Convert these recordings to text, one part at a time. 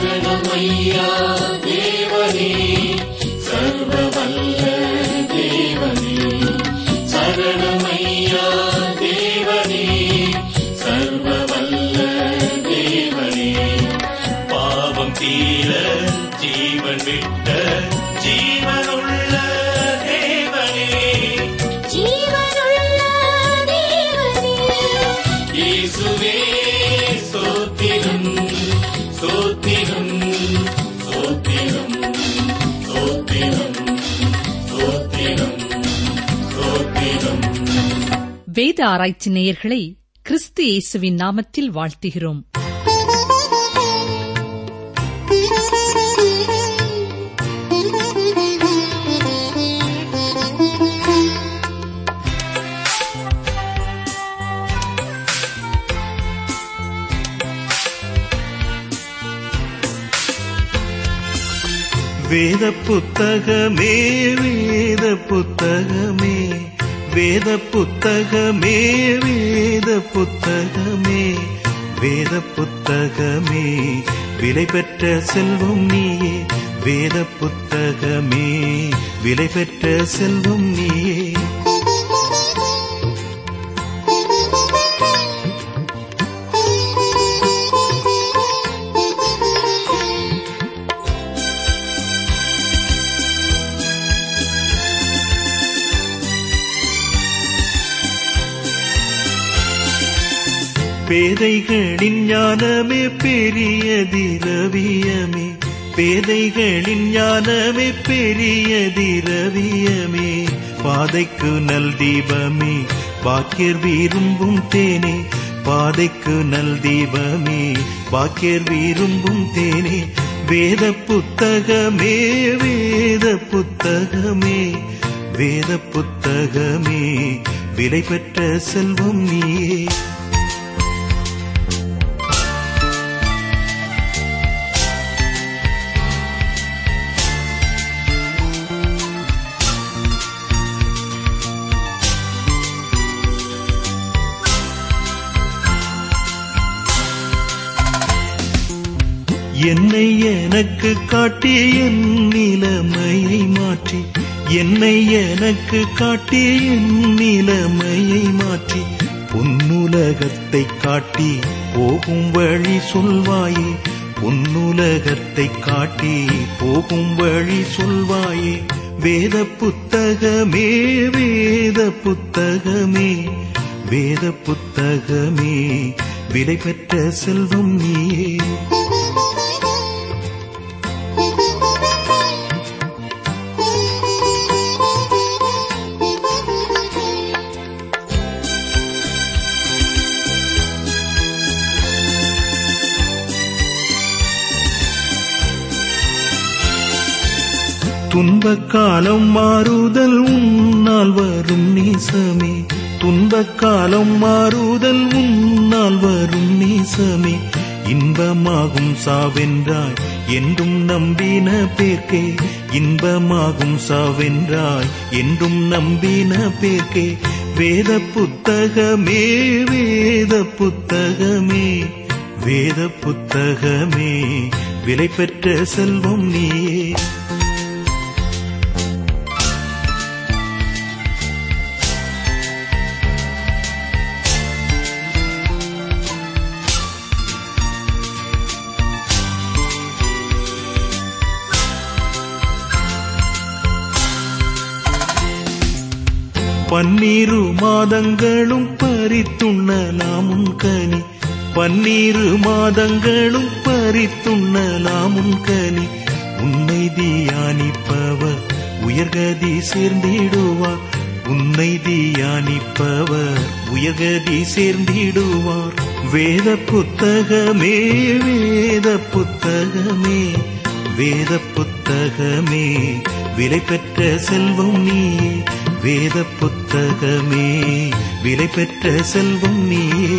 சரணமையா தேவனே சர்வ வல்ல தேவனே சரணமையா தேவனே சர்வ வல்ல தேவனே பாவம் தீர ஜீவன் விட்ட ஜீவனுள்ள தேவனே ஜீவனுள்ள தேவனே இயேசுவே ஸ்தோத்திரம் ஸ்தோத்திரம் ஸ்தோத்திரம் ஸ்தோத்திரம் ஸ்தோத்திரம் ஸ்தோத்திரம் வேத ஆராய்ச்சி நேயர்களை கிறிஸ்து இயேசுவின் நாமத்தில் வாழ்த்துகிறோம் வேத புத்தகமே வேத புத்தகமே வேத புத்தகமே வேத புத்தகமே வேத புத்தகமே விலை பெற்ற செல்வம் நீயே வேத புத்தகமே விலை பெற்ற செல்வம் நீயே பேதைகளின் ஞானமே பெரிய திரவியமே பேதைகளின் ஞானமே பெரிய திரவியமே பாதைக்கு நல் தீபமே பாக்கியர் விரும்பும் தேனே பாதைக்கு நல் தீபமே பாக்கியர் விரும்பும் தேனே வேத புத்தகமே வேத புத்தகமே வேத புத்தகமே விலை பெற்ற செல்வம் நீயே என்னை எனக்கு காட்டி என் நிலைமையை மாற்றி என்னை எனக்கு காட்டி என் நிலைமையை மாற்றி பொன்னுலகத்தை காட்டி போகும் வழி சொல்வாயே பொன்னுலகத்தை காட்டி போகும் வழி சொல்வாயே வேத புத்தகமே வேத புத்தகமே வேத புத்தகமே விலை பெற்ற செல்வம் நீயே துன்பக் காலம் மாறுதல் உன்னால் வரும் நேசமே துன்பக் காலம் மாறுதல் உன்னால் வரும் நேசமே இன்பமாகும் சாவென்றாய் என்றும் நம்பின பேர்க்கே இன்பமாகும் சாவென்றாய் என்றும் நம்பின பேர்க்கே வேத புத்தகமே வேத புத்தகமே வேத புத்தகமே விலை பெற்ற செல்வம் நீயே பன்னீரு மாதங்களும் பறித்துண்ணலாமுன் கனி பன்னீரு மாதங்களும் பறித்துண்ணலாமுன் கனி உன்னை தியானிப்பவர் உயர்கதி சேர்ந்திடுவார் உன்னை தியானிப்பவர் உயர்கதி சேர்ந்திடுவார் வேத புத்தகமே வேத புத்தகமே வேத புத்தகமே விலை பெற்ற செல்வம் நீயே வேத புத்தகமே விலை பெற்ற செல்வம் நீயே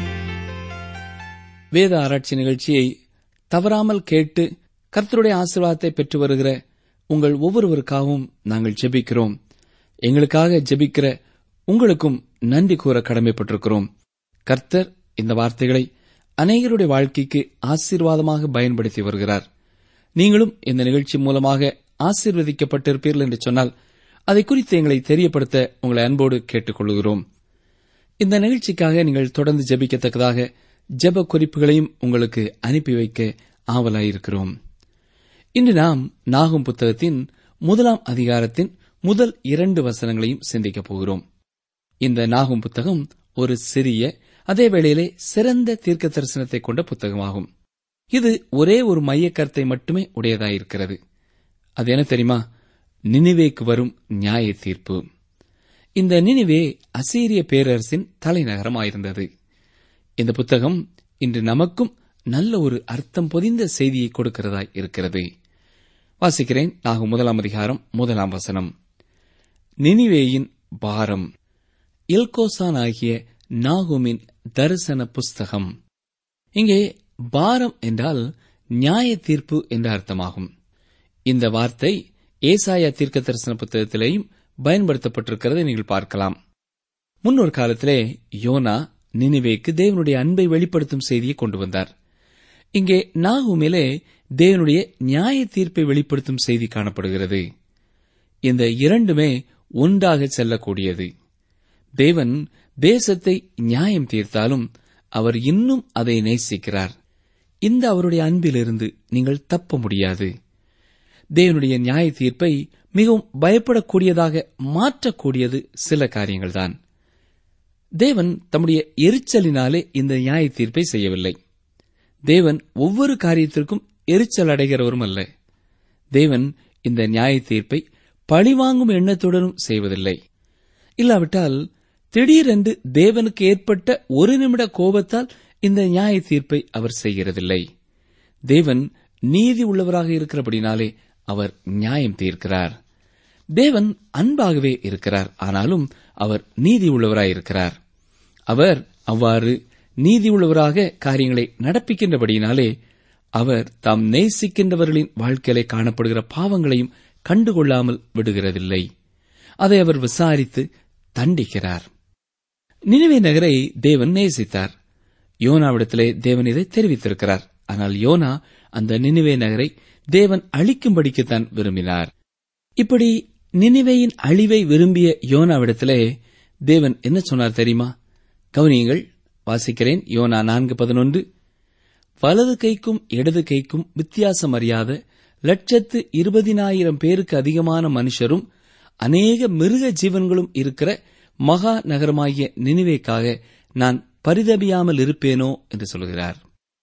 வேத ஆராய்ச்சி நிகழ்ச்சியை தவறாமல் கேட்டு கர்த்தருடைய ஆசீர்வாதத்தை பெற்று வருகிற உங்கள் ஒவ்வொருவருக்காகவும் நாங்கள் ஜெபிக்கிறோம் எங்களுக்காக ஜெபிக்கிற உங்களுக்கும் நன்றி கூற கடமைப்பட்டிருக்கிறோம் கர்த்தர் இந்த வார்த்தைகளை அநேகருடைய வாழ்க்கைக்கு ஆசீர்வாதமாக பயன்படுத்தி வருகிறார் நீங்களும் இந்த நிகழ்ச்சி மூலமாக ஆசீர்வதிக்கப்பட்டிருப்பீர்கள் என்று சொன்னால் அதை குறித்து எங்களை தெரியப்படுத்த உங்களை அன்போடு கேட்டுக்கொள்கிறோம் இந்த நிகழ்ச்சிக்காக நீங்கள் தொடர்ந்து ஜெபிக்கத்தக்கதாக ஜெப குறிப்புகளையும் உங்களுக்கு அனுப்பி வைக்க ஆவலாயிருக்கிறோம் இன்று நாம் நாகும் புத்தகத்தின் முதலாம் அதிகாரத்தின் முதல் இரண்டு வசனங்களையும் சிந்திக்கப் போகிறோம் இந்த நாகும் புத்தகம் ஒரு சிறிய அதே வேளையிலே சிறந்த தீர்க்க தரிசனத்தை கொண்ட புத்தகமாகும் இது ஒரே ஒரு மையக் கருத்தை மட்டுமே உடையதாயிருக்கிறது அது என்ன தெரியுமா நினிவேக்கு வரும் நியாய தீர்ப்பு இந்த நினிவே அசீரிய பேரரசின் தலைநகரமாயிருந்தது இந்த புத்தகம் இன்று நமக்கும் நல்ல ஒரு அர்த்தம் பொதிந்த செய்தியை கொடுக்கிறதாய் இருக்கிறது வாசிக்கிறேன் நாகும் முதலாம் அதிகாரம் முதலாம் வசனம் நினிவேயின் பாரம் இல்கோசான் ஆகிய நாகுமின் தரிசன புஸ்தகம் இங்கே பாரம் என்றால் நியாய தீர்ப்பு என்ற அர்த்தமாகும் இந்த வார்த்தை ஏசாயா தீர்க்க தரிசன புத்தகத்திலேயும் பயன்படுத்தப்பட்டிருக்கிறதை நீங்கள் பார்க்கலாம் முன்னொரு காலத்திலே யோனா நினிவேக்கு தேவனுடைய அன்பை வெளிப்படுத்தும் செய்தியை கொண்டு வந்தார் இங்கே நாகுமிலே தேவனுடைய நியாய தீர்ப்பை வெளிப்படுத்தும் செய்தி காணப்படுகிறது இந்த இரண்டுமே ஒன்றாக செல்லக்கூடியது தேவன் தேசத்தை நியாயம் தீர்த்தாலும் அவர் இன்னும் அதை நேசிக்கிறார் இந்த அவருடைய அன்பிலிருந்து நீங்கள் தப்ப முடியாது தேவனுடைய நியாய தீர்ப்பை மிகவும் பயப்படக்கூடியதாக மாற்றக்கூடியது சில காரியங்கள்தான் தேவன் தம்முடைய எரிச்சலினாலே இந்த நியாய தீர்ப்பை செய்யவில்லை தேவன் ஒவ்வொரு காரியத்திற்கும் எரிச்சல் அடைகிறவரும் அல்ல தேவன் இந்த நியாய தீர்ப்பை பழிவாங்கும் எண்ணத்துடனும் செய்வதில்லை இல்லாவிட்டால் திடீரென்று தேவனுக்கு ஏற்பட்ட ஒரு நிமிட கோபத்தால் இந்த நியாய தீர்ப்பை அவர் செய்கிறதில்லை தேவன் நீதி உள்ளவராக இருக்கிறபடினாலே அவர் நியாயம் தீர்க்கிறார் தேவன் அன்பாகவே இருக்கிறார் ஆனாலும் அவர் நீதி உள்ளவராயிருக்கிறார் அவர் அவ்வாறு நீதி உள்ளவராக காரியங்களை நடப்பிக்கின்றபடியினாலே அவர் தாம் நேசிக்கின்றவர்களின் வாழ்க்கையிலே காணப்படுகிற பாவங்களையும் கண்டுகொள்ளாமல் விடுகிறதில்லை அதை அவர் விசாரித்து தண்டிக்கிறார் நினைவே நகரை தேவன் நேசித்தார் யோனாவிடத்திலே தேவன் இதை தெரிவித்திருக்கிறார் ஆனால் யோனா அந்த நினைவே நகரை தேவன் அழிக்கும்படிக்குத்தான் விரும்பினார் இப்படி நினைவேயின் அழிவை விரும்பிய யோனாவிடத்திலே தேவன் என்ன சொன்னார் தெரியுமா கவனியுங்கள் வாசிக்கிறேன் யோனா நான்கு பதினொன்று வலது கைக்கும் இடது கைக்கும் வித்தியாசம் அறியாத லட்சத்து இருபதினாயிரம் பேருக்கு அதிகமான மனுஷரும் அநேக மிருக ஜீவன்களும் இருக்கிற மகா நகரமாகிய நினைவேக்காக நான் பரிதபியாமல் இருப்பேனோ என்று சொல்கிறார்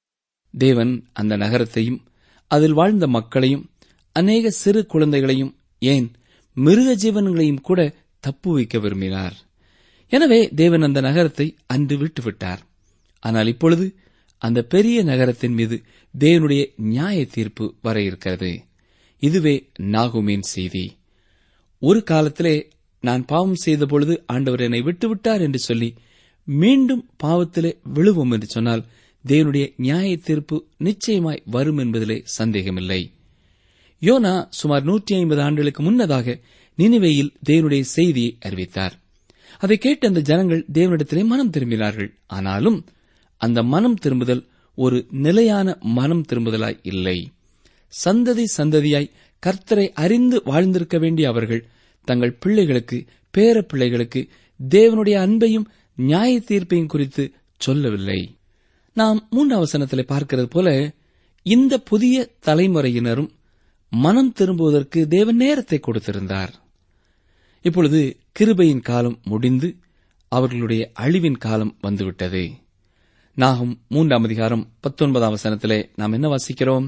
தேவன் அந்த நகரத்தையும் அதில் வாழ்ந்த மக்களையும் அநேக சிறு குழந்தைகளையும் ஏன் மிருக ஜீவன்களையும் கூட தப்பு வைக்க விரும்பினார் எனவே தேவன் அந்த நகரத்தை அன்று விட்டுவிட்டார் ஆனால் இப்பொழுது அந்த பெரிய நகரத்தின் மீது தேவனுடைய நியாய தீர்ப்பு வர இருக்கிறது இதுவே நாகுமின் செய்தி ஒரு காலத்திலே நான் பாவம் செய்த பொழுது ஆண்டவர் என்னை விட்டுவிட்டார் என்று சொல்லி மீண்டும் பாவத்திலே விழுவோம் என்று சொன்னால் தேவனுடைய நியாய தீர்ப்பு நிச்சயமாய் வரும் என்பதிலே சந்தேகமில்லை யோனா சுமார் நூற்றி ஐம்பது ஆண்டுகளுக்கு முன்னதாக நினைவையில் தேவனுடைய செய்தியை அறிவித்தார் அதை கேட்ட அந்த ஜனங்கள் தேவனிடத்திலே மனம் திரும்பினார்கள் ஆனாலும் அந்த மனம் திரும்புதல் ஒரு நிலையான மனம் திரும்புதலாய் இல்லை சந்ததி சந்ததியாய் கர்த்தரை அறிந்து வாழ்ந்திருக்க வேண்டிய அவர்கள் தங்கள் பிள்ளைகளுக்கு பேர பிள்ளைகளுக்கு தேவனுடைய அன்பையும் நியாய தீர்ப்பையும் குறித்து சொல்லவில்லை நாம் மூன்றாம் வசனத்திலே பார்க்கிறது போல இந்த புதிய தலைமுறையினரும் மனம் திரும்புவதற்கு தேவன் நேரத்தை கொடுத்திருந்தார் இப்பொழுது கிருபையின் காலம் முடிந்து அவர்களுடைய அழிவின் காலம் வந்துவிட்டது நாகும் மூன்றாம் அதிகாரம் பத்தொன்பதாம் வசனத்திலே நாம் என்ன வாசிக்கிறோம்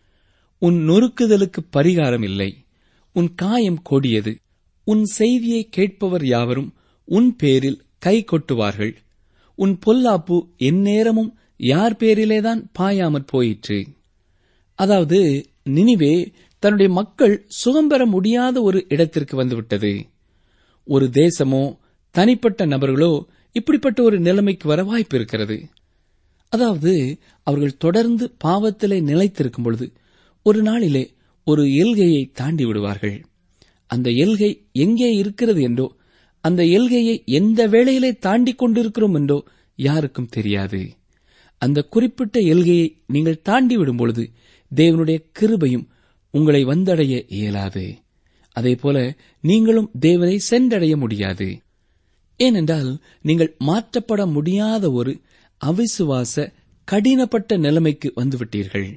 உன் நொறுக்குதலுக்கு பரிகாரம் இல்லை உன் காயம் கொடியது உன் செய்தியை கேட்பவர் யாவரும் உன் பேரில் கை கொட்டுவார்கள் உன் பொல்லாப்பு எந்நேரமும் யார் பேரிலேதான் பாயாமற் போயிற்று அதாவது நினிவே தன்னுடைய மக்கள் சுகம் பெற முடியாத ஒரு இடத்திற்கு வந்துவிட்டது ஒரு தேசமோ தனிப்பட்ட நபர்களோ இப்படிப்பட்ட ஒரு நிலைமைக்கு வர வாய்ப்பு இருக்கிறது அதாவது அவர்கள் தொடர்ந்து பாவத்திலே நிலைத்திருக்கும் பொழுது ஒரு நாளிலே ஒரு எல்கையை தாண்டி விடுவார்கள் அந்த எல்கை எங்கே இருக்கிறது என்றோ அந்த எல்கையை எந்த வேளையிலே தாண்டி கொண்டிருக்கிறோம் என்றோ யாருக்கும் தெரியாது அந்த குறிப்பிட்ட எல்கையை நீங்கள் தாண்டி விடும் பொழுது தேவனுடைய கிருபையும் உங்களை வந்தடைய இயலாது அதேபோல நீங்களும் தேவனை சென்றடைய முடியாது ஏனென்றால் நீங்கள் மாற்றப்பட முடியாத ஒரு அவிசுவாச கடினப்பட்ட நிலைமைக்கு வந்துவிட்டீர்கள்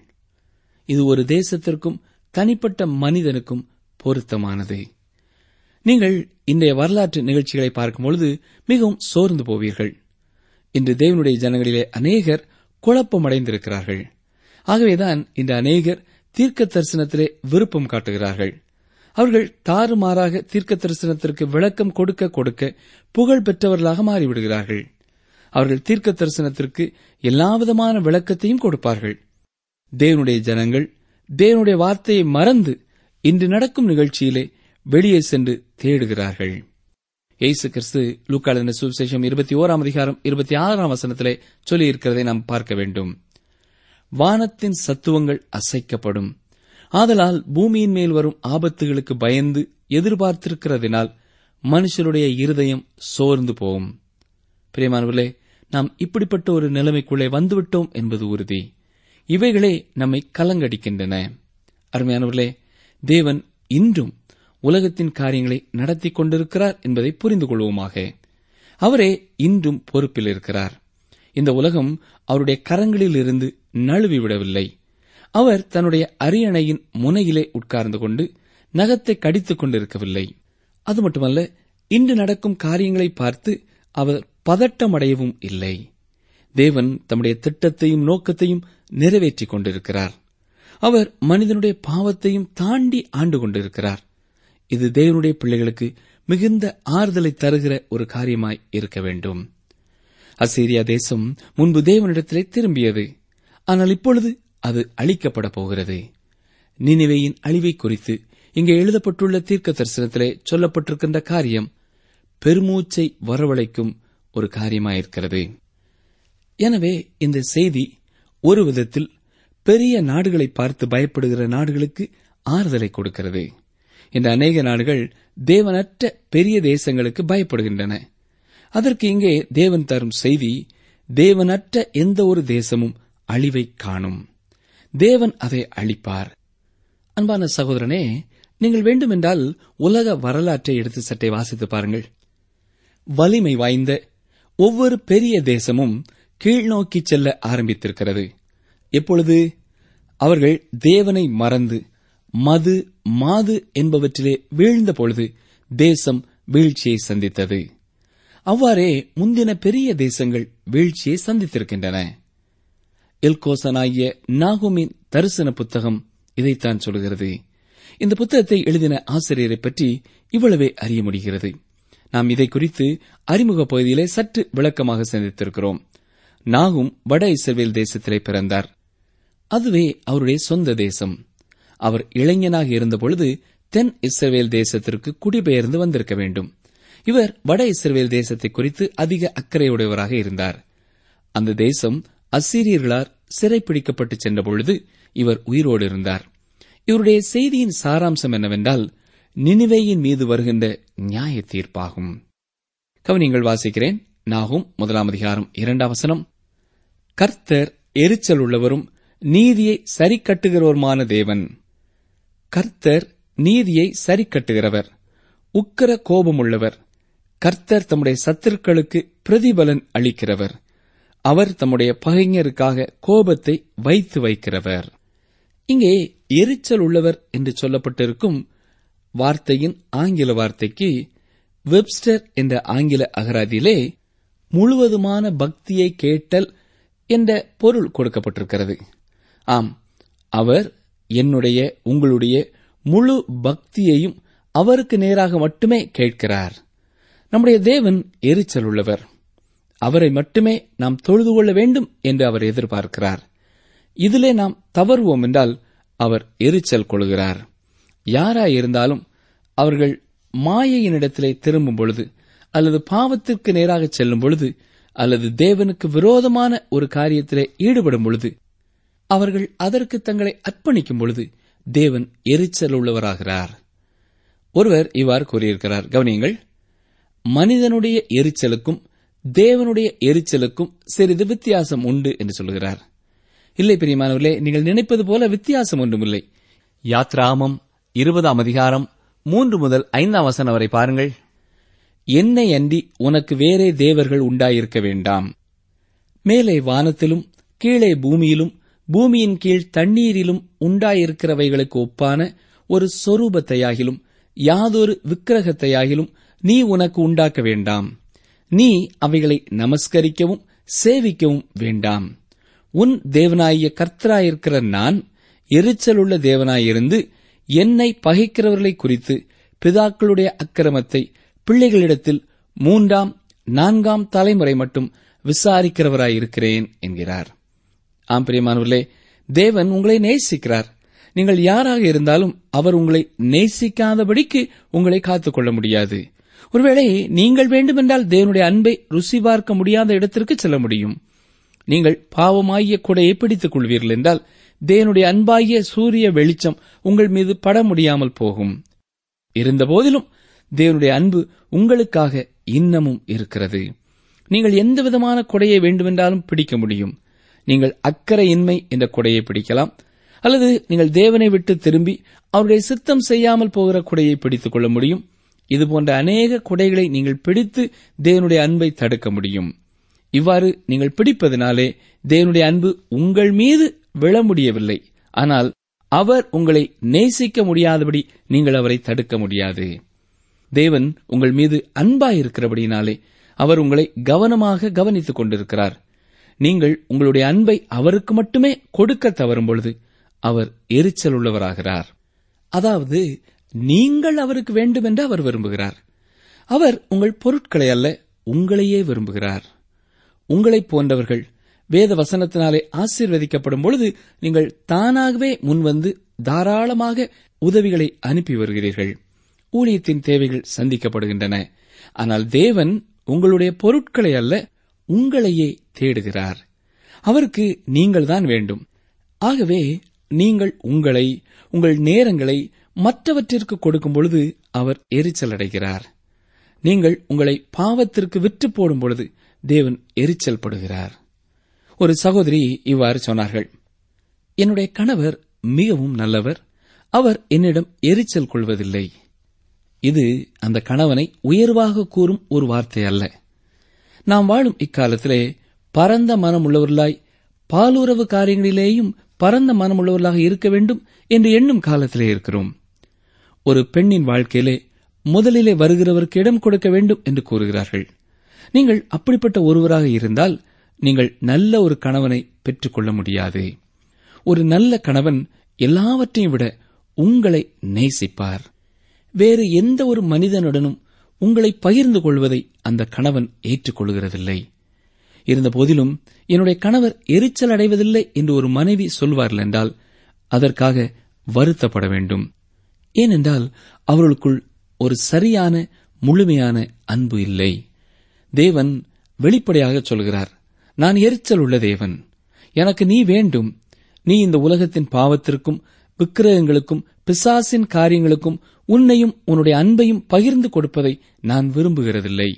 இது ஒரு தேசத்திற்கும் தனிப்பட்ட மனிதனுக்கும் பொருத்தமானது நீங்கள் இன்றைய வரலாற்று நிகழ்ச்சிகளை பார்க்கும் பொழுது மிகவும் சோர்ந்து போவீர்கள் இன்று தேவனுடைய ஜனங்களிலே அநேகர் குழப்பமடைந்திருக்கிறார்கள் ஆகவேதான் இந்த அநேகர் தீர்க்க தரிசனத்திலே விருப்பம் காட்டுகிறார்கள் அவர்கள் தாறுமாறாக தீர்க்க தரிசனத்திற்கு விளக்கம் கொடுக்க கொடுக்க புகழ் பெற்றவர்களாக மாறிவிடுகிறார்கள் அவர்கள் தீர்க்க தரிசனத்திற்கு எல்லாவிதமான விளக்கத்தையும் கொடுப்பார்கள் தேவனுடைய ஜனங்கள் தேவனுடைய வார்த்தையை மறந்து இன்று நடக்கும் நிகழ்ச்சியிலே வெளியே சென்று தேடுகிறார்கள் இயேசு கிறிஸ்து லூக்காளின சுவிசேஷம் இருபத்தி ஓராம் அதிகாரம் இருபத்தி ஆறாம் வசனத்திலே சொல்லியிருக்கிறதை நாம் பார்க்க வேண்டும் வானத்தின் சத்துவங்கள் அசைக்கப்படும் ஆதலால் பூமியின் மேல் வரும் ஆபத்துகளுக்கு பயந்து எதிர்பார்த்திருக்கிறதினால் மனுஷருடைய இருதயம் சோர்ந்து போகும் பிரியமானவர்களே நாம் இப்படிப்பட்ட ஒரு நிலைமைக்குள்ளே வந்துவிட்டோம் என்பது உறுதி இவைகளே நம்மை கலங்கடிக்கின்றன அருமையானவர்களே தேவன் இன்றும் உலகத்தின் காரியங்களை நடத்திக் கொண்டிருக்கிறார் என்பதை புரிந்து கொள்வோமாக அவரே இன்றும் பொறுப்பில் இருக்கிறார் இந்த உலகம் அவருடைய கரங்களில் இருந்து நழுவிவிடவில்லை அவர் தன்னுடைய அரியணையின் முனையிலே உட்கார்ந்து கொண்டு நகத்தை கடித்துக் கொண்டிருக்கவில்லை அது மட்டுமல்ல இன்று நடக்கும் காரியங்களை பார்த்து அவர் பதட்டமடையவும் இல்லை தேவன் தம்முடைய திட்டத்தையும் நோக்கத்தையும் நிறைவேற்றிக் கொண்டிருக்கிறார் அவர் மனிதனுடைய பாவத்தையும் தாண்டி ஆண்டு கொண்டிருக்கிறார் இது தேவனுடைய பிள்ளைகளுக்கு மிகுந்த ஆறுதலை தருகிற ஒரு காரியமாய் இருக்க வேண்டும் அசீரியா தேசம் முன்பு தேவனிடத்திலே திரும்பியது ஆனால் இப்பொழுது அது அழிக்கப்பட போகிறது நினிவேயின் அழிவை குறித்து இங்கே எழுதப்பட்டுள்ள தீர்க்க தரிசனத்திலே சொல்லப்பட்டிருக்கின்ற காரியம் பெருமூச்சை வரவழைக்கும் ஒரு காரியமாயிருக்கிறது எனவே இந்த செய்தி ஒரு விதத்தில் பெரிய நாடுகளை பார்த்து பயப்படுகிற நாடுகளுக்கு ஆறுதலை கொடுக்கிறது இந்த அநேக நாடுகள் தேவனற்ற பெரிய தேசங்களுக்கு பயப்படுகின்றன அதற்கு இங்கே தேவன் தரும் செய்தி தேவனற்ற எந்த ஒரு தேசமும் அழிவை காணும் தேவன் அதை அழிப்பார் அன்பான சகோதரனே நீங்கள் வேண்டுமென்றால் உலக வரலாற்றை எடுத்து சற்றே வாசித்து பாருங்கள் வலிமை வாய்ந்த ஒவ்வொரு பெரிய தேசமும் கீழ்நோக்கி செல்ல ஆரம்பித்திருக்கிறது எப்பொழுது அவர்கள் தேவனை மறந்து மது மாது என்பவற்றிலே வீழ்ந்த பொழுது தேசம் வீழ்ச்சியை சந்தித்தது அவ்வாறே முந்தின பெரிய தேசங்கள் வீழ்ச்சியை சந்தித்திருக்கின்றன எல்கோசனாகிய நாகுமின் தரிசன புத்தகம் இதைத்தான் சொல்கிறது இந்த புத்தகத்தை எழுதின ஆசிரியரை பற்றி இவ்வளவே அறிய முடிகிறது நாம் இதை குறித்து அறிமுக பகுதியிலே சற்று விளக்கமாக சிந்தித்திருக்கிறோம் நாகும் வட இஸ்ரேல் தேசத்திலே பிறந்தார் அதுவே அவருடைய சொந்த தேசம் அவர் இளைஞனாக இருந்தபொழுது தென் இஸ்ரேல் தேசத்திற்கு குடிபெயர்ந்து வந்திருக்க வேண்டும் இவர் வட இஸ்ரேல் தேசத்தை குறித்து அதிக அக்கறையுடையவராக இருந்தார் அந்த தேசம் அசீரியர்களால் சிறைப்பிடிக்கப்பட்டு சென்றபொழுது இவர் உயிரோடு இருந்தார் இவருடைய செய்தியின் சாராம்சம் என்னவென்றால் நினிவேயின் மீது வருகின்ற நியாய தீர்ப்பாகும் கவனிங்கள் வாசிக்கிறேன் நாகும் முதலாம் அதிகாரம் இரண்டாம் வசனம் கர்த்தர் எரிச்சல் உள்ளவரும் நீதியை சரிக்கட்டுகிறவருமான தேவன் கர்த்தர் நீதியை சரிக்கட்டுகிறவர் உக்கர கோபமுள்ளவர் கர்த்தர் தம்முடைய சத்துருக்களுக்கு பிரதிபலன் அளிக்கிறவர் அவர் தம்முடைய பகைஞருக்காக கோபத்தை வைத்து வைக்கிறவர் இங்கே எரிச்சல் உள்ளவர் என்று சொல்லப்பட்டிருக்கும் வார்த்தையின் ஆங்கில வார்த்தைக்கு வெப்ஸ்டர் என்ற ஆங்கில அகராதியிலே முழுவதுமான பக்தியை கேட்டல் என்ற பொருள் கொடுக்கப்பட்டிருக்கிறது ஆம் அவர் என்னுடைய உங்களுடைய முழு பக்தியையும் அவருக்கு நேராக மட்டுமே கேட்கிறார் நம்முடைய தேவன் எரிச்சல் உள்ளவர் அவரை மட்டுமே நாம் தொழுது கொள்ள வேண்டும் என்று அவர் எதிர்பார்க்கிறார் இதிலே நாம் தவறுவோம் என்றால் அவர் எரிச்சல் கொள்கிறார் யாராயிருந்தாலும் அவர்கள் மாயையினிடத்திலே திரும்பும் பொழுது அல்லது பாவத்திற்கு நேராக செல்லும் பொழுது அல்லது தேவனுக்கு விரோதமான ஒரு காரியத்திலே ஈடுபடும் பொழுது அவர்கள் அதற்கு தங்களை அர்ப்பணிக்கும் பொழுது தேவன் எரிச்சல் உள்ளவராகிறார் ஒருவர் இவ்வாறு கூறியிருக்கிறார் கவனியுங்கள் மனிதனுடைய எரிச்சலுக்கும் தேவனுடைய எரிச்சலுக்கும் சிறிது வித்தியாசம் உண்டு என்று சொல்கிறார் இல்லை பிரியமானவர்களே நீங்கள் நினைப்பது போல வித்தியாசம் ஒன்றுமில்லை யாத்ராமம் இருபதாம் அதிகாரம் மூன்று முதல் ஐந்தாம் வசனம் வரை பாருங்கள் என்னை அன்றி உனக்கு வேறே தேவர்கள் உண்டாயிருக்க வேண்டாம் மேலே வானத்திலும் கீழே பூமியிலும் பூமியின் கீழ் தண்ணீரிலும் உண்டாயிருக்கிறவைகளுக்கு ஒப்பான ஒரு சொரூபத்தையாகிலும் யாதொரு விக்கிரகத்தையாகிலும் நீ உனக்கு உண்டாக்க வேண்டாம் நீ அவைகளை நமஸ்கரிக்கவும் சேவிக்கவும் வேண்டாம் உன் தேவனாகிய கர்த்தராயிருக்கிற நான் எரிச்சலுள்ள தேவனாயிருந்து என்னை பகைக்கிறவர்களை குறித்து பிதாக்களுடைய அக்கிரமத்தை பிள்ளைகளிடத்தில் மூன்றாம் நான்காம் தலைமுறை மட்டும் விசாரிக்கிறவராயிருக்கிறேன் என்கிறார் ஆம் பிரியமானவர்களே தேவன் உங்களை நேசிக்கிறார் நீங்கள் யாராக இருந்தாலும் அவர் உங்களை நேசிக்காதபடிக்கு உங்களை காத்துக்கொள்ள முடியாது ஒருவேளை நீங்கள் வேண்டுமென்றால் தேவனுடைய அன்பை ருசி பார்க்க முடியாத இடத்திற்கு செல்ல முடியும் நீங்கள் பாவமாகிய கொடையை பிடித்துக் கொள்வீர்கள் என்றால் தேவனுடைய அன்பாகிய சூரிய வெளிச்சம் உங்கள் மீது பட முடியாமல் போகும் இருந்தபோதிலும் தேவனுடைய அன்பு உங்களுக்காக இன்னமும் இருக்கிறது நீங்கள் எந்த விதமான கொடையை வேண்டுமென்றாலும் பிடிக்க முடியும் நீங்கள் அக்கறையின்மை என்ற கொடையை பிடிக்கலாம் அல்லது நீங்கள் தேவனை விட்டு திரும்பி அவருடைய சித்தம் செய்யாமல் போகிற கொடையை பிடித்துக் கொள்ள முடியும் இதுபோன்ற அநேக கொடைகளை நீங்கள் பிடித்து தேவனுடைய அன்பை தடுக்க முடியும் இவ்வாறு நீங்கள் பிடிப்பதனாலே தேவனுடைய அன்பு உங்கள் மீது விழ முடியவில்லை ஆனால் அவர் உங்களை நேசிக்க முடியாதபடி நீங்கள் அவரை தடுக்க முடியாது தேவன் உங்கள் மீது அன்பாயிருக்கிறபடினாலே அவர் உங்களை கவனமாக கவனித்துக் கொண்டிருக்கிறார் நீங்கள் உங்களுடைய அன்பை அவருக்கு மட்டுமே கொடுக்க தவறும் பொழுது அவர் எரிச்சல் உள்ளவராகிறார் அதாவது நீங்கள் அவருக்கு வேண்டுமென்று அவர் விரும்புகிறார் அவர் உங்கள் பொருட்களை அல்ல உங்களையே விரும்புகிறார் உங்களைப் போன்றவர்கள் வேத வசனத்தினாலே ஆசீர்வதிக்கப்படும் பொழுது நீங்கள் தானாகவே முன்வந்து தாராளமாக உதவிகளை அனுப்பி வருகிறீர்கள் ஊழியத்தின் தேவைகள் சந்திக்கப்படுகின்றன ஆனால் தேவன் உங்களுடைய பொருட்களை அல்ல உங்களையே தேடுகிறார் அவருக்கு நீங்கள்தான் வேண்டும் ஆகவே நீங்கள் உங்களை உங்கள் நேரங்களை மற்றவற்றிற்கு கொடுக்கும் பொழுது அவர் எரிச்சல் அடைகிறார் நீங்கள் உங்களை பாவத்திற்கு விற்று போடும் பொழுது தேவன் எரிச்சல் படுகிறார் ஒரு சகோதரி இவ்வாறு சொன்னார்கள் என்னுடைய கணவர் மிகவும் நல்லவர் அவர் என்னிடம் எரிச்சல் கொள்வதில்லை இது அந்த கணவனை உயர்வாக கூறும் ஒரு வார்த்தை அல்ல நாம் வாழும் இக்காலத்திலே பரந்த மனமுள்ளவர்களாய் பாலுறவு காரியங்களிலேயும் பரந்த மனமுள்ளவர்களாக இருக்க வேண்டும் என்று எண்ணும் காலத்திலே இருக்கிறோம் ஒரு பெண்ணின் வாழ்க்கையிலே முதலிலே வருகிறவருக்கு இடம் கொடுக்க வேண்டும் என்று கூறுகிறார்கள் நீங்கள் அப்படிப்பட்ட ஒருவராக இருந்தால் நீங்கள் நல்ல ஒரு கணவனை பெற்றுக்கொள்ள முடியாது ஒரு நல்ல கணவன் எல்லாவற்றையும் விட உங்களை நேசிப்பார் வேறு எந்த ஒரு மனிதனுடனும் உங்களை பகிர்ந்து கொள்வதை அந்த கணவன் ஏற்றுக்கொள்கிறதில்லை இருந்தபோதிலும் என்னுடைய கணவர் எரிச்சல் அடைவதில்லை என்று ஒரு மனைவி சொல்வார்கள் என்றால் அதற்காக வருத்தப்பட வேண்டும் ஏனென்றால் அவர்களுக்குள் ஒரு சரியான முழுமையான அன்பு இல்லை தேவன் வெளிப்படையாக சொல்கிறார் நான் எரிச்சல் உள்ள தேவன் எனக்கு நீ வேண்டும் நீ இந்த உலகத்தின் பாவத்திற்கும் விக்கிரகங்களுக்கும் பிசாசின் காரியங்களுக்கும் உன்னையும் உன்னுடைய அன்பையும் பகிர்ந்து கொடுப்பதை நான் விரும்புகிறதில்லை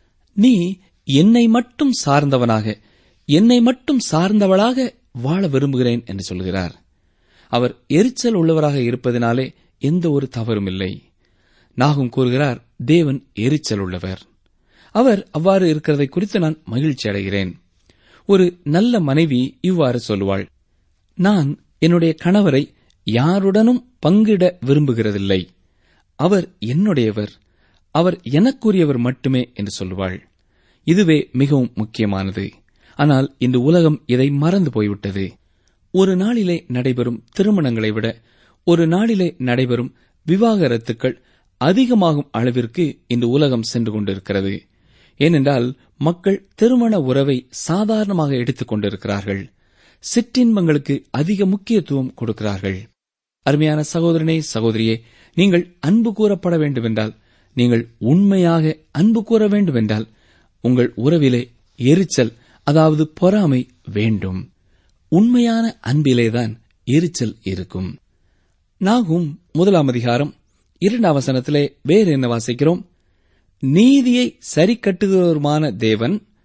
நீ என்னை மட்டும் சார்ந்தவனாக என்னை மட்டும் சார்ந்தவளாக வாழ விரும்புகிறேன் என்று சொல்கிறார் அவர் எரிச்சல் உள்ளவராக இருப்பதினாலே எந்த ஒரு தவறும் இல்லை நாகும் கூறுகிறார் தேவன் எரிச்சல் உள்ளவர் அவர் அவ்வாறு இருக்கிறதை குறித்து நான் மகிழ்ச்சி அடைகிறேன் ஒரு நல்ல மனைவி இவ்வாறு சொல்லுவாள் நான் என்னுடைய கணவரை யாருடனும் பங்கிட விரும்புகிறதில்லை அவர் என்னுடையவர் அவர் எனக்குரியவர் மட்டுமே என்று சொல்லுவாள் இதுவே மிகவும் முக்கியமானது ஆனால் இன்று உலகம் இதை மறந்து போய்விட்டது ஒரு நாளிலே நடைபெறும் திருமணங்களை விட ஒரு நாளிலே நடைபெறும் விவாகரத்துக்கள் அதிகமாகும் அளவிற்கு இந்த உலகம் சென்று கொண்டிருக்கிறது ஏனென்றால் மக்கள் திருமண உறவை சாதாரணமாக எடுத்துக் கொண்டிருக்கிறார்கள் சிற்றின்பங்களுக்கு அதிக முக்கியத்துவம் கொடுக்கிறார்கள் அருமையான சகோதரனே சகோதரியே நீங்கள் அன்பு கூறப்பட வேண்டுமென்றால் நீங்கள் உண்மையாக அன்பு கூற வேண்டுமென்றால் உங்கள் உறவிலே எரிச்சல் அதாவது பொறாமை வேண்டும் உண்மையான அன்பிலேதான் எரிச்சல் இருக்கும் நாகும் முதலாம் அதிகாரம் இரண்டாம் வசனத்திலே வேறு என்ன வாசிக்கிறோம் நீதியை சரி கட்டுகிறவருமான தேவன்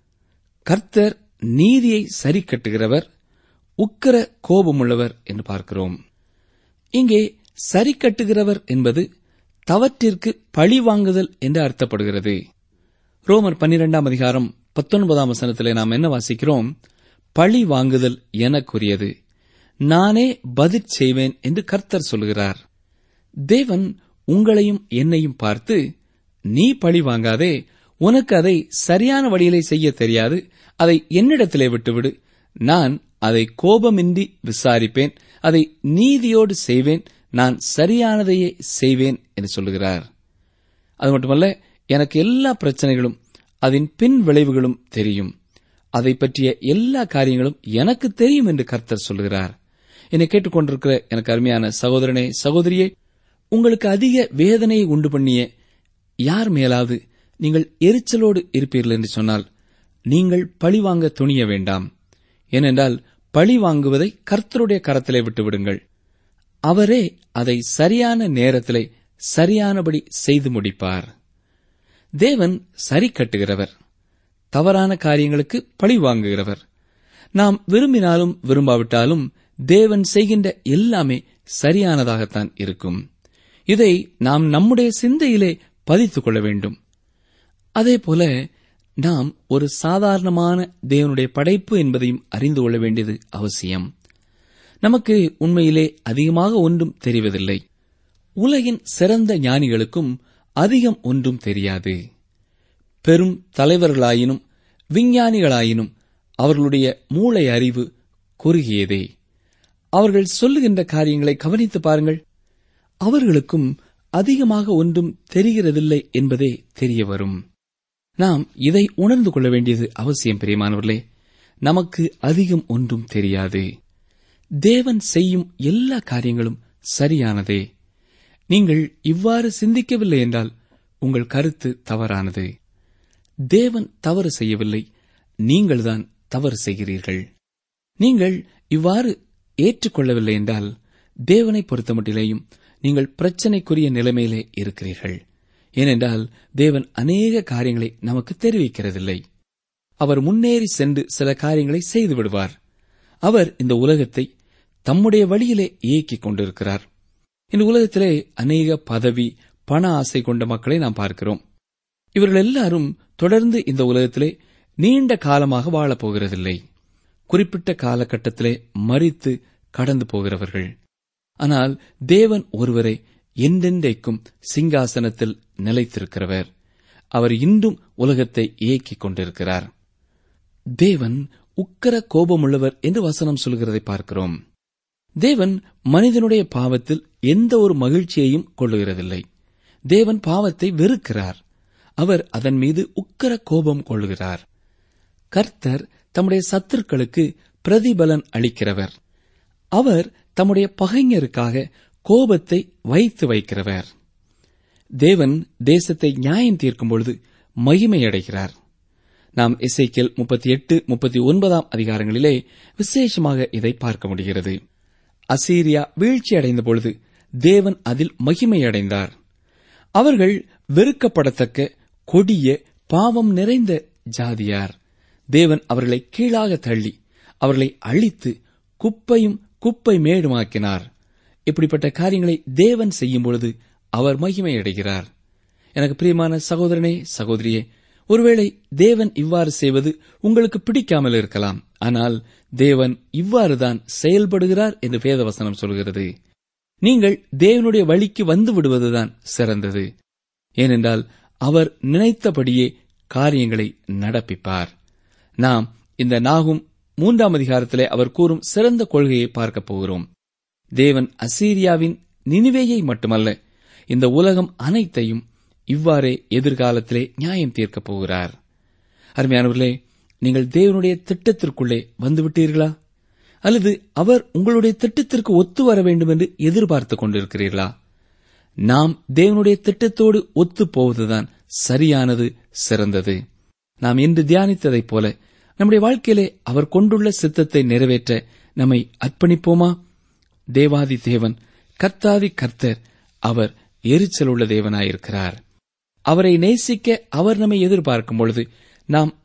கர்த்தர் நீதியை சரி கட்டுகிறவர் உக்கர கோபமுள்ளவர் என்று பார்க்கிறோம் இங்கே சரி கட்டுகிறவர் என்பது தவற்றிற்கு பழி வாங்குதல் என்று அர்த்தப்படுகிறது ரோமர் பன்னிரெண்டாம் அதிகாரம் பத்தொன்பதாம் வசனத்திலே நாம் என்ன வாசிக்கிறோம் பழி வாங்குதல் எனக்குரியது நானே பதில் செய்வேன் என்று கர்த்தர் சொல்கிறார் தேவன் உங்களையும் என்னையும் பார்த்து நீ பழி வாங்காதே உனக்கு அதை சரியான வழியிலே செய்ய தெரியாது அதை என்னிடத்திலே விட்டுவிடு நான் அதை கோபமின்றி விசாரிப்பேன் அதை நீதியோடு செய்வேன் நான் சரியானதையே செய்வேன் என்று சொல்லுகிறார் அது மட்டுமல்ல எனக்கு எல்லா பிரச்சனைகளும் அதன் பின் விளைவுகளும் தெரியும் அதை பற்றிய எல்லா காரியங்களும் எனக்கு தெரியும் என்று கர்த்தர் சொல்கிறார் என்னை கேட்டுக்கொண்டிருக்கிற எனக்கு அருமையான சகோதரனே சகோதரியே உங்களுக்கு அதிக வேதனையை உண்டு பண்ணிய யார் மேலாவது நீங்கள் எரிச்சலோடு இருப்பீர்கள் என்று சொன்னால் நீங்கள் பழிவாங்க துணிய வேண்டாம் ஏனென்றால் பழி வாங்குவதை கர்த்தருடைய கரத்திலே விட்டுவிடுங்கள் அவரே அதை சரியான நேரத்திலே சரியானபடி செய்து முடிப்பார் தேவன் சரி கட்டுகிறவர் தவறான காரியங்களுக்கு பழி வாங்குகிறவர் நாம் விரும்பினாலும் விரும்பாவிட்டாலும் தேவன் செய்கின்ற எல்லாமே சரியானதாகத்தான் இருக்கும் இதை நாம் நம்முடைய சிந்தையிலே பதித்துக் கொள்ள வேண்டும் அதேபோல நாம் ஒரு சாதாரணமான தேவனுடைய படைப்பு என்பதையும் அறிந்து கொள்ள வேண்டியது அவசியம் நமக்கு உண்மையிலே அதிகமாக ஒன்றும் தெரிவதில்லை உலகின் சிறந்த ஞானிகளுக்கும் அதிகம் ஒன்றும் தெரியாது பெரும் தலைவர்களாயினும் விஞ்ஞானிகளாயினும் அவர்களுடைய மூளை அறிவு குறுகியதே அவர்கள் சொல்லுகின்ற காரியங்களை கவனித்து பாருங்கள் அவர்களுக்கும் அதிகமாக ஒன்றும் தெரிகிறதில்லை என்பதே தெரிய வரும் நாம் இதை உணர்ந்து கொள்ள வேண்டியது அவசியம் பிரியமானவர்களே நமக்கு அதிகம் ஒன்றும் தெரியாது தேவன் செய்யும் எல்லா காரியங்களும் சரியானதே நீங்கள் இவ்வாறு சிந்திக்கவில்லை என்றால் உங்கள் கருத்து தவறானது தேவன் தவறு செய்யவில்லை நீங்கள்தான் தவறு செய்கிறீர்கள் நீங்கள் இவ்வாறு ஏற்றுக்கொள்ளவில்லை என்றால் தேவனை பொறுத்தமட்டிலேயும் நீங்கள் பிரச்சனைக்குரிய நிலைமையிலே இருக்கிறீர்கள் ஏனென்றால் தேவன் அநேக காரியங்களை நமக்கு தெரிவிக்கிறதில்லை அவர் முன்னேறி சென்று சில காரியங்களை செய்து விடுவார் அவர் இந்த உலகத்தை தம்முடைய வழியிலே இயக்கிக் கொண்டிருக்கிறார் இந்த உலகத்திலே அநேக பதவி பண ஆசை கொண்ட மக்களை நாம் பார்க்கிறோம் இவர்கள் எல்லாரும் தொடர்ந்து இந்த உலகத்திலே நீண்ட காலமாக வாழப் போகிறதில்லை குறிப்பிட்ட காலகட்டத்திலே மறித்து கடந்து போகிறவர்கள் ஆனால் தேவன் ஒருவரை என்றென்றைக்கும் சிங்காசனத்தில் நிலைத்திருக்கிறவர் அவர் இன்றும் உலகத்தை இயக்கிக் கொண்டிருக்கிறார் தேவன் உக்கர கோபமுள்ளவர் என்று வசனம் சொல்கிறதை பார்க்கிறோம் தேவன் மனிதனுடைய பாவத்தில் எந்த ஒரு மகிழ்ச்சியையும் கொள்ளுகிறதில்லை தேவன் பாவத்தை வெறுக்கிறார் அவர் அதன் மீது உக்கர கோபம் கொள்ளுகிறார் கர்த்தர் தம்முடைய சத்துருக்களுக்கு பிரதிபலன் அளிக்கிறவர் அவர் தம்முடைய பகைஞருக்காக கோபத்தை வைத்து வைக்கிறவர் தேவன் தேசத்தை நியாயம் தீர்க்கும் பொழுது மகிமையடைகிறார் நாம் இசைக்கேல் முப்பத்தி எட்டு முப்பத்தி ஒன்பதாம் அதிகாரங்களிலே விசேஷமாக இதை பார்க்க முடிகிறது அசீரியா வீழ்ச்சியடைந்த பொழுது தேவன் அதில் மகிமையடைந்தார் அவர்கள் வெறுக்கப்படத்தக்க கொடிய பாவம் நிறைந்த ஜாதியார் தேவன் அவர்களை கீழாக தள்ளி அவர்களை அழித்து குப்பையும் குப்பை மேடுமாக்கினார் இப்படிப்பட்ட காரியங்களை தேவன் செய்யும் பொழுது அவர் மகிமையடைகிறார் எனக்கு பிரியமான சகோதரனே சகோதரியே ஒருவேளை தேவன் இவ்வாறு செய்வது உங்களுக்கு பிடிக்காமல் இருக்கலாம் ஆனால் தேவன் இவ்வாறுதான் செயல்படுகிறார் என்று வேதவசனம் சொல்கிறது நீங்கள் தேவனுடைய வழிக்கு வந்து விடுவதுதான் சிறந்தது ஏனென்றால் அவர் நினைத்தபடியே காரியங்களை நடப்பிப்பார் நாம் இந்த நாகும் மூன்றாம் அதிகாரத்திலே அவர் கூறும் சிறந்த கொள்கையை பார்க்கப் போகிறோம் தேவன் அசீரியாவின் நினிவேயை மட்டுமல்ல இந்த உலகம் அனைத்தையும் இவ்வாறே எதிர்காலத்திலே நியாயம் தீர்க்கப் போகிறார் அருமையானவர்களே நீங்கள் தேவனுடைய திட்டத்திற்குள்ளே வந்துவிட்டீர்களா அல்லது அவர் உங்களுடைய திட்டத்திற்கு ஒத்து வர வேண்டும் என்று எதிர்பார்த்துக் கொண்டிருக்கிறீர்களா நாம் தேவனுடைய திட்டத்தோடு ஒத்து போவதுதான் சரியானது சிறந்தது நாம் இன்று தியானித்ததைப் போல நம்முடைய வாழ்க்கையிலே அவர் கொண்டுள்ள சித்தத்தை நிறைவேற்ற நம்மை அர்ப்பணிப்போமா தேவாதி தேவன் கர்த்தாதி கர்த்தர் அவர் எரிச்சல் உள்ள தேவனாயிருக்கிறார் அவரை நேசிக்க அவர் நம்மை எதிர்பார்க்கும் பொழுது நாம்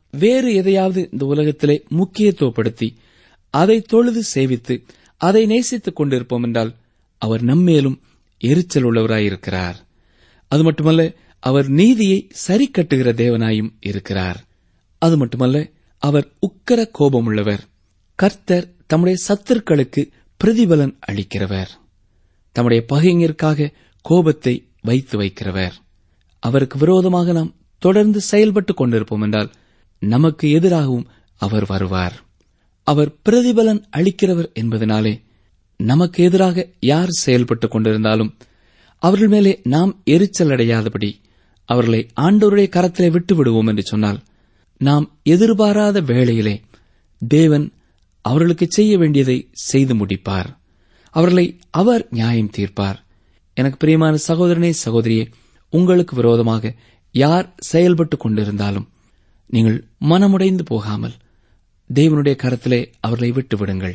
வேறு எதையாவது இந்த உலகத்திலே முக்கியத்துவப்படுத்தி அதை தொழுது சேவித்து அதை நேசித்துக் கொண்டிருப்போம் என்றால் அவர் நம்மேலும் எரிச்சல் உள்ளவராயிருக்கிறார் அது மட்டுமல்ல அவர் நீதியை சரி கட்டுகிற தேவனாயும் இருக்கிறார் அது மட்டுமல்ல அவர் உக்கர கோபமுள்ளவர் கர்த்தர் தம்முடைய சத்துருக்களுக்கு பிரதிபலன் அளிக்கிறவர் தம்முடைய பகைஞருக்காக கோபத்தை வைத்து வைக்கிறவர் அவருக்கு விரோதமாக நாம் தொடர்ந்து செயல்பட்டுக் கொண்டிருப்போம் என்றால் நமக்கு எதிராகவும் அவர் வருவார் அவர் பிரதிபலன் அளிக்கிறவர் என்பதனாலே நமக்கு எதிராக யார் செயல்பட்டுக் கொண்டிருந்தாலும் அவர்கள் மேலே நாம் எரிச்சல் அடையாதபடி அவர்களை ஆண்டவருடைய கரத்திலே விட்டு விடுவோம் என்று சொன்னால் நாம் எதிர்பாராத வேளையிலே தேவன் அவர்களுக்கு செய்ய வேண்டியதை செய்து முடிப்பார் அவர்களை அவர் நியாயம் தீர்ப்பார் எனக்கு பிரியமான சகோதரனே சகோதரியே உங்களுக்கு விரோதமாக யார் செயல்பட்டுக் கொண்டிருந்தாலும் நீங்கள் மனமுடைந்து போகாமல் தேவனுடைய கரத்திலே அவர்களை விட்டு விடுங்கள்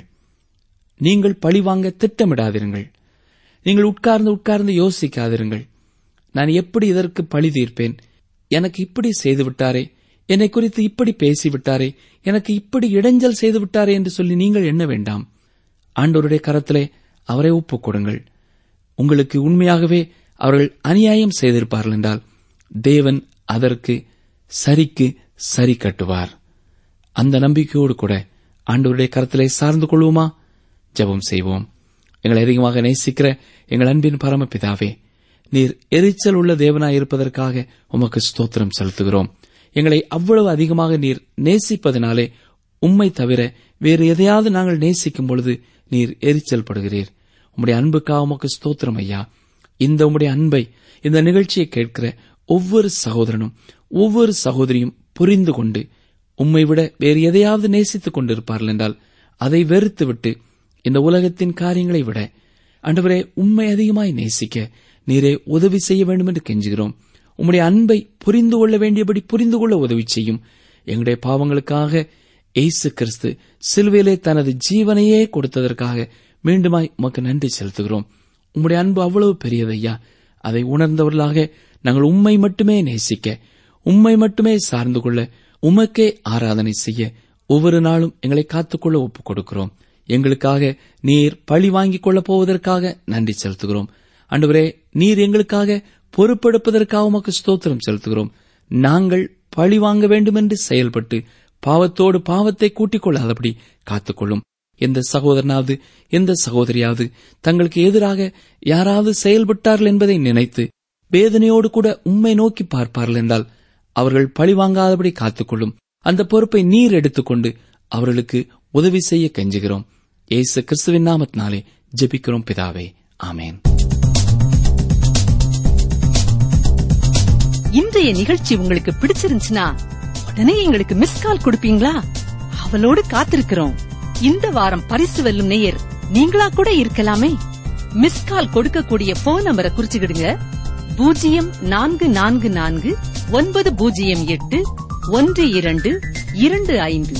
நீங்கள் பழிவாங்க திட்டமிடாதிருங்கள் நீங்கள் உட்கார்ந்து உட்கார்ந்து யோசிக்காதிருங்கள் நான் எப்படி இதற்கு பழி தீர்ப்பேன் எனக்கு இப்படி செய்து விட்டாரே என்னை குறித்து இப்படி பேசிவிட்டாரே எனக்கு இப்படி இடைஞ்சல் செய்து விட்டாரே என்று சொல்லி நீங்கள் எண்ண வேண்டாம் ஆண்டவருடைய கரத்திலே அவரை ஒப்புக் கொடுங்கள் உங்களுக்கு உண்மையாகவே அவர்கள் அநியாயம் செய்திருப்பார்கள் என்றால் தேவன் அதற்கு சரிக்கு சரி கட்டுவார் அந்த நம்பிக்கையோடு கூட ஆண்டவருடைய கரத்திலே சார்ந்து கொள்வோமா ஜெபம் செய்வோம் எங்களை அதிகமாக நேசிக்கிற எங்கள் அன்பின் பரமபிதாவே நீர் எரிச்சல் உள்ள தேவனாய் இருப்பதற்காக உமக்கு ஸ்தோத்திரம் செலுத்துகிறோம் எங்களை அவ்வளவு அதிகமாக நீர் நேசிப்பதனாலே உம்மை தவிர வேறு எதையாவது நாங்கள் நேசிக்கும் பொழுது நீர் எரிச்சல் படுகிறீர் உம்முடைய அன்புக்காக உமக்கு ஸ்தோத்திரம் ஐயா இந்த உம்முடைய அன்பை இந்த நிகழ்ச்சியை கேட்கிற ஒவ்வொரு சகோதரனும் ஒவ்வொரு சகோதரியும் புரிந்து கொண்டு உம்மை விட வேறு எதையாவது நேசித்துக் கொண்டிருப்பார்கள் என்றால் அதை வெறுத்துவிட்டு இந்த உலகத்தின் காரியங்களை விட ஆண்டவரே உம்மை அதிகமாய் நேசிக்க நீரே உதவி செய்ய வேண்டும் என்று கெஞ்சுகிறோம் உம்முடைய அன்பை புரிந்து கொள்ள வேண்டியபடி புரிந்து கொள்ள உதவி செய்யும் எங்களுடைய பாவங்களுக்காக இயேசு கிறிஸ்து சிலுவையிலே தனது ஜீவனையே கொடுத்ததற்காக மீண்டுமாய் உமக்கு நன்றி செலுத்துகிறோம் உம்முடைய அன்பு அவ்வளவு பெரியதையா அதை உணர்ந்தவர்களாக நாங்கள் உம்மை மட்டுமே நேசிக்க உம்மை மட்டுமே சார்ந்து கொள்ள உமக்கே ஆராதனை செய்ய ஒவ்வொரு நாளும் எங்களை காத்துக்கொள்ள ஒப்புக் கொடுக்கிறோம் எங்களுக்காக நீர் பழி வாங்கிக் கொள்ளப் போவதற்காக நன்றி செலுத்துகிறோம் ஆண்டவரே நீர் எங்களுக்காக பொறுப்பெடுப்பதற்காக உமக்கு ஸ்தோத்திரம் செலுத்துகிறோம் நாங்கள் பழி வாங்க வேண்டும் என்று செயல்பட்டு பாவத்தோடு பாவத்தை கூட்டிக் கொள்ளாதபடி காத்துக்கொள்ளும் எந்த சகோதரனாவது எந்த சகோதரியாவது தங்களுக்கு எதிராக யாராவது செயல்பட்டார்கள் என்பதை நினைத்து வேதனையோடு கூட உம்மை நோக்கி பார்ப்பார்கள் என்றால் அவர்கள் பழி வாங்காதபடி காத்துக்கொள்ளும் அந்த பொறுப்பை நீர் எடுத்துக்கொண்டு அவர்களுக்கு உதவி செய்ய கெஞ்சுகிறோம் ஏசு கிறிஸ்துவின் நாமத்தினாலே ஜெபிக்கிறோம் பிதாவே ஆமேன் இன்றைய நிகழ்ச்சி உங்களுக்கு பிடிச்சிருந்துச்சுன்னா உடனே எங்களுக்கு மிஸ் கால் கொடுப்பீங்களா அவளோடு காத்திருக்கிறோம் இந்த வாரம் பரிசு வெல்லும் நேயர் நீங்களா கூட இருக்கலாமே மிஸ் கால் கொடுக்கக்கூடிய போன் நம்பரை குறிச்சுக்கிடுங்க பூஜ்ஜியம் நான்கு நான்கு நான்கு ஒன்பது பூஜ்ஜியம் எட்டு ஒன்று இரண்டு இரண்டு ஐந்து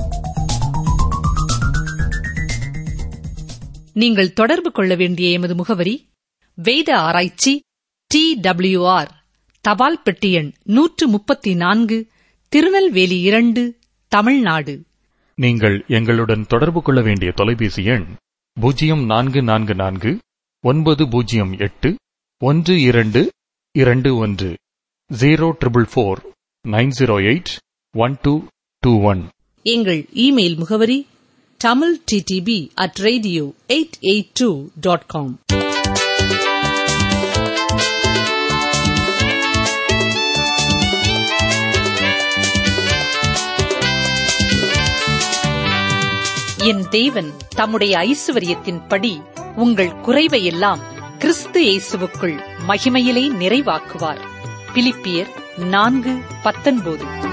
நீங்கள் தொடர்பு கொள்ள வேண்டிய எமது முகவரி வேத ஆராய்ச்சி டி டபிள்யூஆர் தபால் பெட்டி எண் நூற்று முப்பத்தி நான்கு திருநெல்வேலி இரண்டு தமிழ்நாடு நீங்கள் எங்களுடன் தொடர்பு கொள்ள வேண்டிய தொலைபேசி எண் பூஜ்ஜியம் நான்கு நான்கு நான்கு ஒன்பது பூஜ்ஜியம் எட்டு ஒன்று இரண்டு இரண்டு ஒன்று zero triple four nine zero eight one two two one எங்கள் இமெயில் முகவரி Tamil DTP at radio eight eight two dot com என் தேவன் தம்முடைய ஐசுவரியத்தின்படி உங்கள் குறைவையெல்லாம் கிறிஸ்து இயேசுவுக்குள் மகிமையிலே நிறைவாக்குவார் பிலிப்பியர் நான்கு பத்தொன்பது